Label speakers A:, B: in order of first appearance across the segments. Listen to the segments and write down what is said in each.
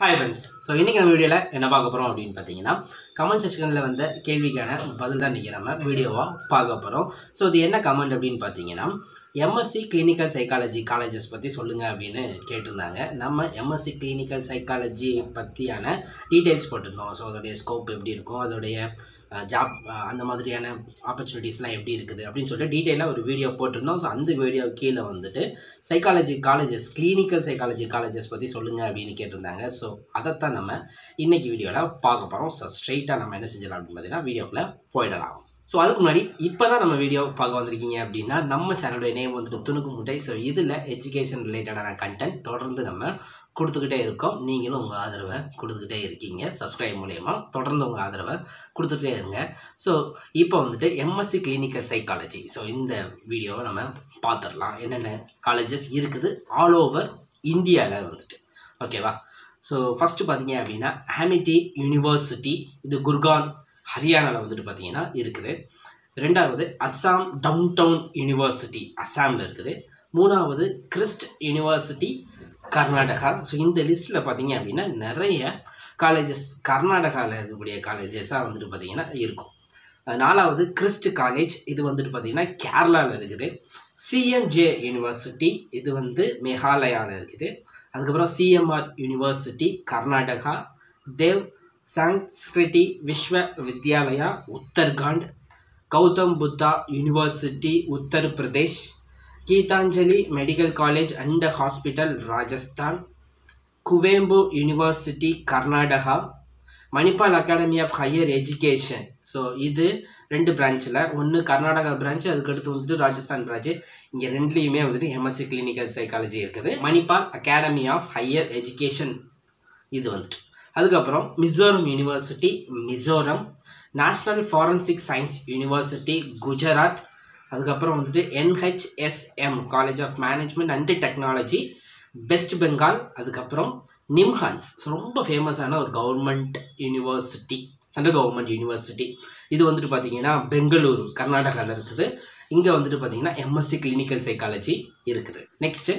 A: hi friends so இன்றைக்கி நம்ம வீடியோவில் என்ன பார்க்க போகிறோம் அப்படின்னு பார்த்தீங்கன்னா கமெண்ட் செக்ஷனில் வந்த கேள்விக்கான பதில் தான் இன்றைக்கி நம்ம வீடியோவாக பார்க்க போகிறோம் ஸோ இது என்ன கமெண்ட் அப்படின்னு பார்த்தீங்கன்னா எம்எஸ்சி கிளினிக்கல் சைக்காலஜி காலேஜஸ் பற்றி சொல்லுங்கள் அப்படின்னு கேட்டிருந்தாங்க நம்ம எம்எஸ்சி கிளினிக்கல் சைக்காலஜி பற்றியான டீட்டெயில்ஸ் போட்டிருந்தோம் ஸோ அதோடைய ஸ்கோப் எப்படி இருக்கும் அதோடைய ஜாப் அந்த மாதிரியான ஆப்பர்ச்சுனிட்டிஸ்லாம் எப்படி இருக்குது அப்படின்னு சொல்லிட்டு டீட்டெயிலாக ஒரு வீடியோ போட்டிருந்தோம் ஸோ அந்த வீடியோ கீழே வந்துட்டு psychology colleges clinical psychology colleges பற்றி சொல்லுங்கள் அப்படின்னு கேட்டிருந்தாங்க ஸோ அதைத்தான் நம்ம இன்னைக்கு வீடியோவில் பார்க்க போகிறோம் ஸோ ஸ்ட்ரைட்டாக நம்ம என்ன செஞ்சலாம் அப்படின்னு பார்த்தீங்கன்னா வீடியோக்குள்ளே போயிடலாம் ஸோ அதுக்கு முன்னாடி இப்போ தான் நம்ம வீடியோ பார்க்க வந்திருக்கீங்க அப்படின்னா நம்ம சேனலுடைய நேம் வந்துட்டு துணுக்கு முட்டை ஸோ இதில் எஜுகேஷன் ரிலேட்டடான கண்டென்ட் தொடர்ந்து நம்ம கொடுத்துக்கிட்டே இருக்கோம் நீங்களும் உங்கள் ஆதரவை கொடுத்துக்கிட்டே இருக்கீங்க சப்ஸ்கிரைப் மூலயமா தொடர்ந்து உங்கள் ஆதரவை கொடுத்துட்டே இருங்க ஸோ இப்போ வந்துட்டு எம்எஸ்சி கிளினிக்கல் சைக்காலஜி ஸோ இந்த வீடியோவை நம்ம பார்த்துடலாம் என்னென்ன காலேஜஸ் இருக்குது ஆல் ஓவர் இந்தியாவில் வந்துட்டு ஓகேவா ஸோ ஃபஸ்ட்டு பார்த்தீங்க அப்படின்னா ஹாமிட்டி யூனிவர்சிட்டி இது குர்கான் ஹரியானாவில் வந்துட்டு பார்த்தீங்கன்னா இருக்குது ரெண்டாவது அஸ்ஸாம் டவுன் டவுன் யூனிவர்சிட்டி அஸ்ஸாமில் இருக்குது மூணாவது கிறிஸ்ட் யூனிவர்சிட்டி கர்நாடகா ஸோ இந்த லிஸ்ட்டில் பார்த்தீங்க அப்படின்னா நிறைய காலேஜஸ் கர்நாடகாவில் இருக்கக்கூடிய காலேஜஸாக வந்துட்டு பார்த்தீங்கன்னா இருக்கும் நாலாவது கிறிஸ்ட் காலேஜ் இது வந்துட்டு பார்த்தீங்கன்னா கேரளாவில் இருக்குது சிஎம்ஜே யூனிவர்சிட்டி இது வந்து மேகாலயாவில் இருக்குது அதுக்கப்புறம் CMR university Karnataka Dev Sanskriti Vishwa Vidyalaya Uttarakhand Gautam Buddha university Uttar Pradesh Geetanjali medical college and hospital Rajasthan Kuvempu university Karnataka Manipal academy of higher education so இது ரெண்டு பிரான்ச்சில் ஒன்று கர்நாடகா பிரான்ச் அதுக்கடுத்து வந்துட்டு ராஜஸ்தான் பிரான்ச்சு இங்கே ரெண்டுலேயுமே வந்துட்டு எம்எஸ்சி கிளினிக்கல் சைக்காலஜி இருக்குது Manipal academy of higher education இது வந்துட்டு அதுக்கப்புறம் Mizoram university Mizoram national forensic science university Gujarat அதுக்கப்புறம் வந்துட்டு NHSM college of management and technology west Bengal அதுக்கப்புறம் நிம்ஹான்ஸ் ரொம்ப ஃபேமஸான ஒரு government university central government university இது வந்துட்டு பார்த்தீங்கன்னா பெங்களூரு கர்நாடகாவில் இருக்குது இங்கே வந்துட்டு பார்த்தீங்கன்னா எம்எஸ்சி கிளினிக்கல் சைக்காலஜி இருக்குது next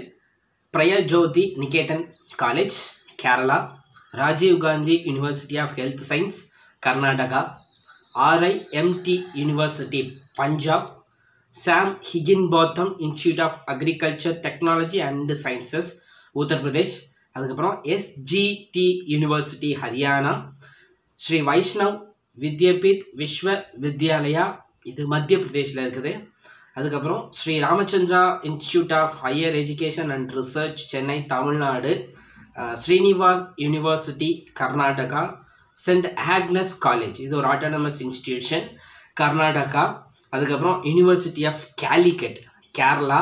A: Prayajyoti Niketan college Kerala Rajiv Gandhi university of health science Karnataka RIMT university Punjab Sam ஹிகின்பாத்தம் institute of agriculture technology and sciences Uttar Pradesh அதுக்கப்புறம் எஸ்ஜிடி யூனிவர்சிட்டி ஹரியானா ஸ்ரீ வைஷ்ணவ் வித்யாபீத் விஸ்வ வித்யாலயா இது மத்திய பிரதேஷில் இருக்குது அதுக்கப்புறம் Shri Ramachandra institute of higher education and research Chennai Tamil Nadu Srinivas university Karnataka saint Agnes college இது ஒரு ஆட்டானமஸ் இன்ஸ்டிடியூஷன் கர்நாடகா அதுக்கப்புறம் university of Calicut Kerala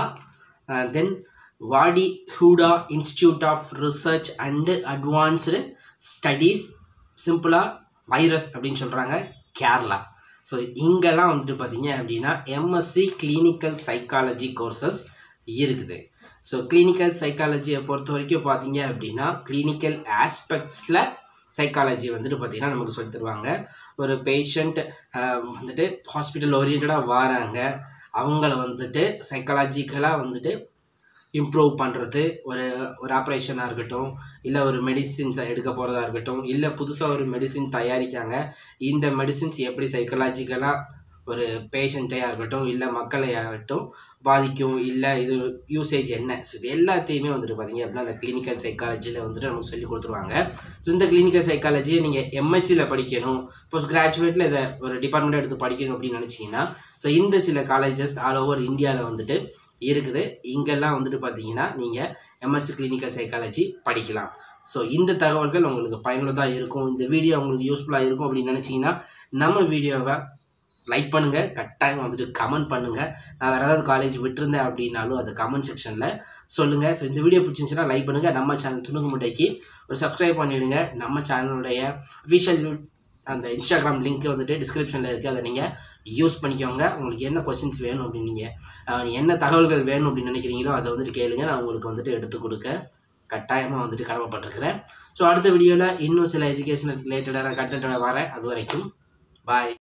A: தென் வாடி ஹூடா institute of research and advanced studies சிம்பிளாக வைரஸ் அப்படின்னு சொல்கிறாங்க கேரளா ஸோ இங்கெல்லாம் வந்துட்டு பார்த்தீங்க அப்படின்னா எம்எஸ்சி கிளினிக்கல் சைக்காலஜி கோர்சஸ் இருக்குது ஸோ கிளினிக்கல் சைக்காலஜியை பொறுத்த வரைக்கும் பார்த்தீங்க அப்படின்னா கிளினிக்கல் ஆஸ்பெக்ட்ஸில் சைக்காலஜி வந்துட்டு பார்த்திங்கன்னா நமக்கு சொல்லி தருவாங்க ஒரு பேஷண்ட் வந்துட்டு ஹாஸ்பிட்டல் ஓரியன்டாக வராங்க அவங்கள வந்துட்டு சைக்காலஜிக்கலாக வந்துட்டு இம்ப்ரூவ் பண்ணுறது ஒரு ஒரு ஆப்ரேஷனாக இருக்கட்டும் இல்லை ஒரு மெடிசின்ஸை எடுக்க போகிறதா இருக்கட்டும் இல்லை புதுசாக ஒரு மெடிசின் தயாரிக்காங்க இந்த மெடிசின்ஸ் எப்படி சைக்கலாஜிக்கலாக ஒரு பேஷண்ட்டையாக இருக்கட்டும் இல்லை மக்களையாகட்டும் பாதிக்கும் இல்லை இது யூசேஜ் என்ன ஸோ இது எல்லாத்தையுமே வந்துட்டு பார்த்தீங்க அப்படின்னா அந்த கிளினிக்கல் சைக்காலஜியில் வந்துட்டு நமக்கு சொல்லி கொடுத்துருவாங்க ஸோ இந்த கிளினிக்கல் சைக்காலஜியை நீங்கள் எம்எஸ்சியில் படிக்கணும் போஸ்ட் கிராஜுவேட்டில் இதை ஒரு டிபார்ட்மெண்ட் எடுத்து படிக்கணும் அப்படின்னு நினச்சிங்கன்னா ஸோ இந்த சில காலேஜஸ் ஆல் ஓவர் இந்தியாவில் வந்துட்டு இருக்குது இங்கெல்லாம் வந்துட்டு பார்த்தீங்கன்னா நீங்கள் எம்எஸ்சி கிளினிக்கல் சைக்காலஜி படிக்கலாம் ஸோ இந்த தகவல்கள் உங்களுக்கு பயனுள்ளதாக இருக்கும் இந்த வீடியோ உங்களுக்கு யூஸ்ஃபுல்லாக இருக்கும் அப்படின்னு நினச்சிங்கன்னா நம்ம வீடியோவை லைக் பண்ணுங்கள் கட்டாயம் வந்துட்டு கமெண்ட் பண்ணுங்கள் நான் வேறு ஏதாவது காலேஜ் விட்டுருந்தேன் அப்படின்னாலும் அது கமெண்ட் செக்ஷனில் சொல்லுங்கள் ஸோ இந்த வீடியோ பிடிச்சிருந்துச்சுன்னா லைக் பண்ணுங்கள் நம்ம சேனல் துணுக்கு முட்டைக்கு ஒரு சப்ஸ்கிரைப் பண்ணிவிடுங்க நம்ம சேனலுடைய அஃபிஷியல் அந்த இன்ஸ்டாகிராம் லிங்க் வந்துட்டு டிஸ்கிரிப்ஷனில் இருக்குது அதை நீங்கள் யூஸ் பண்ணிக்கோங்க உங்களுக்கு என்ன கொஷின்ஸ் வேணும் அப்படின்னு நீங்கள் என்ன தகவல்கள் வேணும் அப்படின்னு நினைக்கிறீங்களோ அதை வந்துட்டு கேளுங்க நான் உங்களுக்கு வந்துட்டு எடுத்து கொடுக்க கட்டாயமாக வந்துட்டு கடமைப்பட்டிருக்கிறேன் ஸோ அடுத்த வீடியோவில் இன்னும் சில எஜுகேஷனல் ரிலேட்டடான கண்டென்ட்டோட வரேன் அது வரைக்கும் பாய்